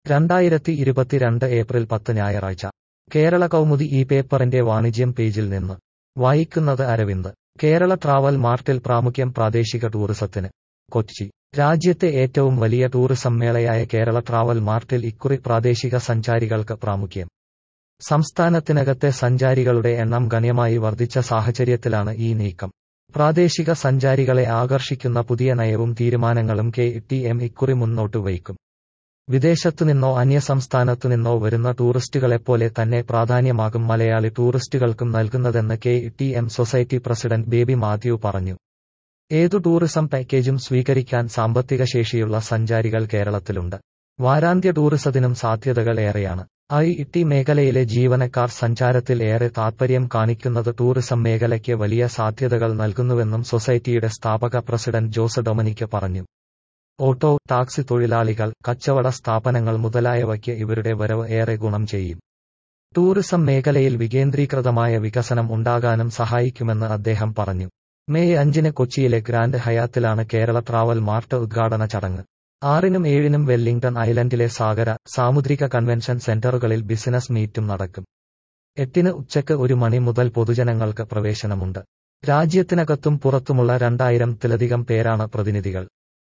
രണ്ടായിരത്തി ഇരുപത്തിരണ്ട് ഏപ്രിൽ പത്ത് ഞായറാഴ്ച കേരള കൗമുദി ഈ പേപ്പറിന്റെ വാണിജ്യം പേജിൽ നിന്ന് വായിക്കുന്നത് അരവിന്ദ് കേരള ട്രാവൽ മാർട്ടിൽ പ്രാമുഖ്യം പ്രാദേശിക ടൂറിസത്തിന് കൊച്ചി രാജ്യത്തെ ഏറ്റവും വലിയ ടൂറിസം മേളയായ കേരള ട്രാവൽ മാർട്ടിൽ ഇക്കുറി പ്രാദേശിക സഞ്ചാരികൾക്ക് പ്രാമുഖ്യം സംസ്ഥാനത്തിനകത്തെ സഞ്ചാരികളുടെ എണ്ണം ഗണ്യമായി വർദ്ധിച്ച സാഹചര്യത്തിലാണ് ഈ നീക്കം പ്രാദേശിക സഞ്ചാരികളെ ആകർഷിക്കുന്ന പുതിയ നയവും തീരുമാനങ്ങളും കെ ടി എം ഇക്കുറി മുന്നോട്ട് വയ്ക്കും വിദേശത്തുനിന്നോ അന്യസംസ്ഥാനത്തുനിന്നോ വരുന്ന ടൂറിസ്റ്റുകളെപ്പോലെ തന്നെ പ്രാധാന്യമാകും മലയാളി ടൂറിസ്റ്റുകൾക്കും നൽകുന്നതെന്ന് K T M society president Baby Mathew പറഞ്ഞു ഏതു ടൂറിസം പാക്കേജും സ്വീകരിക്കാൻ സാമ്പത്തിക ശേഷിയുള്ള സഞ്ചാരികൾ കേരളത്തിലുണ്ട് വാരാന്ത്യ ടൂറിസത്തിനും സാധ്യതകൾ ഏറെയാണ് ഐ ടി മേഖലയിലെ ജീവനക്കാർ സഞ്ചാരത്തിൽ ഏറെ താൽപര്യം കാണിക്കുന്നത് ടൂറിസം മേഖലയ്ക്ക് വലിയ സാധ്യതകൾ നൽകുന്നുവെന്നും സൊസൈറ്റിയുടെ സ്ഥാപക പ്രസിഡന്റ് ജോസ് ഡൊമനിക്ക് പറഞ്ഞു ഓട്ടോ ടാക്സി തൊഴിലാളികൾ കച്ചവട സ്ഥാപനങ്ങൾ മുതലായവയ്ക്ക് ഇവരുടെ വരവ് ഏറെ ഗുണം ചെയ്യും ടൂറിസം മേഖലയിൽ വികേന്ദ്രീകൃതമായ വികസനം ഉണ്ടാകാനും സഹായിക്കുമെന്ന് അദ്ദേഹം പറഞ്ഞു മെയ് അഞ്ചിന് കൊച്ചിയിലെ ഗ്രാൻഡ് ഹയാത്തിലാണ് കേരള ട്രാവൽ മാർട്ട് ഉദ്ഘാടന ചടങ്ങ് ആറിനും ഏഴിനും വെല്ലിംഗ്ടൺ ഐലൻഡിലെ സാഗര സാമുദ്രിക കൺവെൻഷൻ സെന്ററുകളിൽ ബിസിനസ് മീറ്റും നടക്കും എട്ടിന് ഉച്ചയ്ക്ക് ഒരു മണി മുതൽ പൊതുജനങ്ങൾക്ക് പ്രവേശനമുണ്ട് രാജ്യത്തിനകത്തും പുറത്തുമുള്ള രണ്ടായിരത്തിലധികം പേരാണ് പ്രതിനിധികൾ